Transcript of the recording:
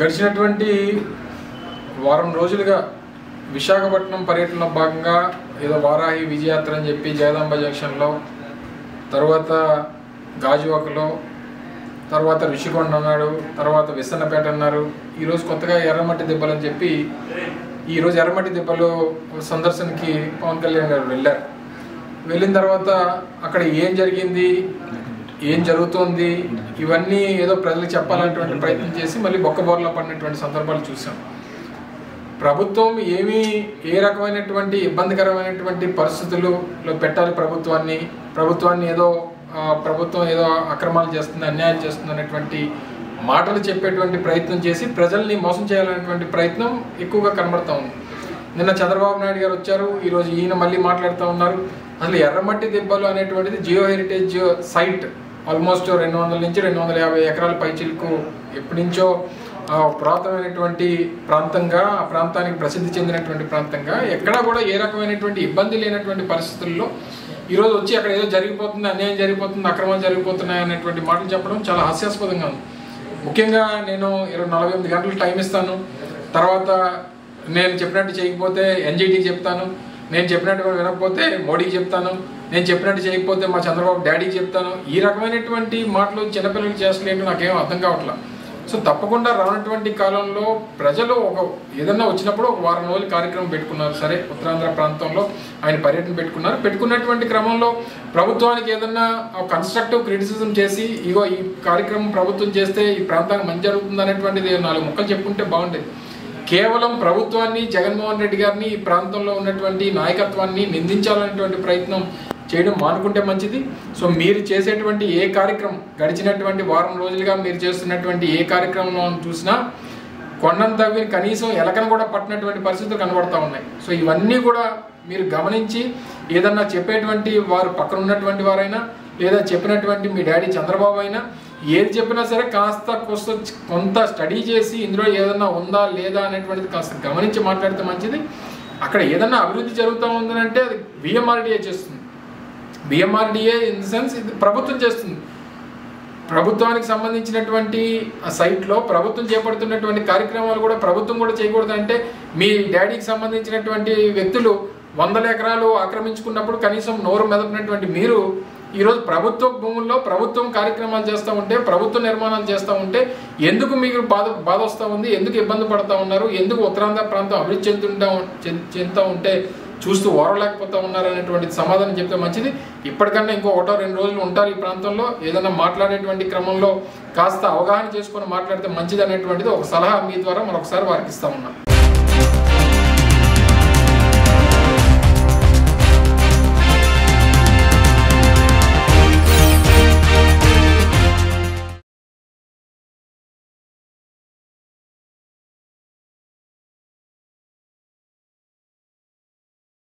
గడిచినటువంటి వారం రోజులుగా విశాఖపట్నం పర్యటనలో భాగంగా ఏదో వారాహి విజయాత్ర అని చెప్పి జగదాంబ జంక్షన్లో తర్వాత గాజువాకలో తర్వాత ఋషికొండ అన్నాడు తర్వాత విసన్నపేట అన్నారు ఈరోజు కొత్తగా ఎర్రమట్టి దెబ్బలు అని చెప్పి ఈరోజు ఎర్రమట్టి దెబ్బలు సందర్శనకి పవన్ కళ్యాణ్ గారు వెళ్ళారు వెళ్ళిన తర్వాత అక్కడ ఏం జరిగింది ఏం జరుగుతోంది ఇవన్నీ ఏదో ప్రజలకు చెప్పాలనేటువంటి ప్రయత్నం చేసి మళ్ళీ బొక్కబోర్లో పడినటువంటి సందర్భాలు చూసాం ప్రభుత్వం ఏమీ ఏ రకమైనటువంటి ఇబ్బందికరమైనటువంటి పరిస్థితుల్లో పెట్టాలి ప్రభుత్వాన్ని ప్రభుత్వాన్ని ఏదో ఆ, ప్రభుత్వం ఏదో అక్రమాలు చేస్తుంది అన్యాయం చేస్తుంది అనేటువంటి మాటలు చెప్పేటువంటి ప్రయత్నం చేసి ప్రజల్ని మోసం చేయాలనేటువంటి ప్రయత్నం ఎక్కువగా కనబడతా ఉంది నిన్న చంద్రబాబు నాయుడు గారు వచ్చారు ఈరోజు ఈయన మళ్ళీ మాట్లాడుతూ ఉన్నారు అసలు ఎర్రమట్టి దెబ్బలు అనేటువంటిది జియో హెరిటేజ్ సైట్ ఆల్మోస్ట్ రెండు వందల నుంచి రెండు వందల యాభై ఎకరాల పైచిలకు ఎప్పటి నుంచో ఆ, పురాతనమైనటువంటి ప్రాంతంగా ఆ ప్రాంతానికి ప్రసిద్ధి చెందినటువంటి ప్రాంతంగా ఎక్కడా కూడా ఏ రకమైనటువంటి ఇబ్బంది లేనటువంటి పరిస్థితుల్లో ఈరోజు వచ్చి అక్కడ ఏదో జరిగిపోతుంది అన్యాయం జరిగిపోతుంది అక్రమాలు జరిగిపోతున్నాయి అనేటువంటి మాటలు చెప్పడం చాలా హాస్యాస్పదంగా ఉంది ముఖ్యంగా నేను ఇరవై నలభై ఎనిమిది గంటలు టైం ఇస్తాను తర్వాత నేను చెప్పినట్టు చేయకపోతే ఎన్జీటీకి చెప్తాను నేను చెప్పినట్టు కూడా వినకపోతే మోడీకి చెప్తాను నేను చెప్పినట్టు చేయకపోతే మా చంద్రబాబు డాడీకి చెప్తాను ఈ రకమైనటువంటి మాటలు చిన్నపిల్లలకి చేస్తలేంటో నాకేం అర్థం కావట్లేదు సో తప్పకుండా రానటువంటి కాలంలో ప్రజలు ఒక ఏదన్నా వచ్చినప్పుడు ఒక వారం రోజులు కార్యక్రమం పెట్టుకున్నారు సరే ఉత్తరాంధ్ర ప్రాంతంలో ఆయన పర్యటన పెట్టుకున్నారు పెట్టుకున్నటువంటి క్రమంలో ప్రభుత్వానికి ఏదన్నా కన్స్ట్రక్టివ్ క్రిటిసిజం చేసి ఇగో ఈ కార్యక్రమం ప్రభుత్వం చేస్తే ఈ ప్రాంతానికి మంచి జరుగుతుంది అనేటువంటిది నాలుగు ముక్కలు చెప్పుకుంటే బాగుండేది కేవలం ప్రభుత్వాన్ని జగన్మోహన్ రెడ్డి గారిని ఈ ప్రాంతంలో ఉన్నటువంటి నాయకత్వాన్ని నిందించాలనేటువంటి ప్రయత్నం చేయడం మానుకుంటే మంచిది సో మీరు చేసేటువంటి ఏ కార్యక్రమం గడిచినటువంటి వారం రోజులుగా మీరు చేస్తున్నటువంటి ఏ కార్యక్రమంలో చూసినా కొండను తవ్వి కనీసం ఎలకను కూడా పట్టినటువంటి పరిస్థితులు కనబడతా ఉన్నాయి సో ఇవన్నీ కూడా మీరు గమనించి ఏదన్నా చెప్పేటువంటి వారు పక్కన ఉన్నటువంటి వారైనా లేదా చెప్పినటువంటి మీ డాడీ చంద్రబాబు అయినా ఏది చెప్పినా సరే కాస్త కొంత కొంత స్టడీ చేసి ఇందులో ఏదన్నా ఉందా లేదా అనేటువంటిది కాస్త గమనించి మాట్లాడితే మంచిది అక్కడ ఏదన్నా అభివృద్ధి జరుగుతూ ఉందంటే అది బిఎంఆర్డిఏ చేస్తుంది బిఎంఆర్డిఏ ఇన్ ద సెన్స్ ఇది ప్రభుత్వం చేస్తుంది ప్రభుత్వానికి సంబంధించినటువంటి ఆ సైట్లో ప్రభుత్వం చేపడుతున్నటువంటి కార్యక్రమాలు కూడా ప్రభుత్వం కూడా చేయకూడదు అంటే మీ డాడీకి సంబంధించినటువంటి వ్యక్తులు వందల ఎకరాలు ఆక్రమించుకున్నప్పుడు కనీసం నోరు మెదపినటువంటి మీరు ఈరోజు ప్రభుత్వ భూముల్లో ప్రభుత్వం కార్యక్రమాలు చేస్తూ ఉంటే ప్రభుత్వ నిర్మాణాలు చేస్తూ ఉంటే ఎందుకు మీకు బాధ బాధ వస్తూ ఉంది ఎందుకు ఇబ్బంది పడుతూ ఉన్నారు ఎందుకు ఉత్తరాంధ్ర ప్రాంతం అభివృద్ధి చెందుతుంటా చెందుతూ ఉంటే చూస్తూ ఓరలేకపోతా ఉన్నారు అనేటువంటి సమాధానం చెప్తే మంచిది ఇప్పటికన్నా ఇంకో ఒకటో రెండు రోజులు ఉంటారు ఈ ప్రాంతంలో ఏదైనా మాట్లాడేటువంటి క్రమంలో కాస్త అవగాహన చేసుకొని మాట్లాడితే మంచిది అనేటువంటిది ఒక సలహా మీ ద్వారా మరొకసారి వారికి ఇస్తా ఉన్నాం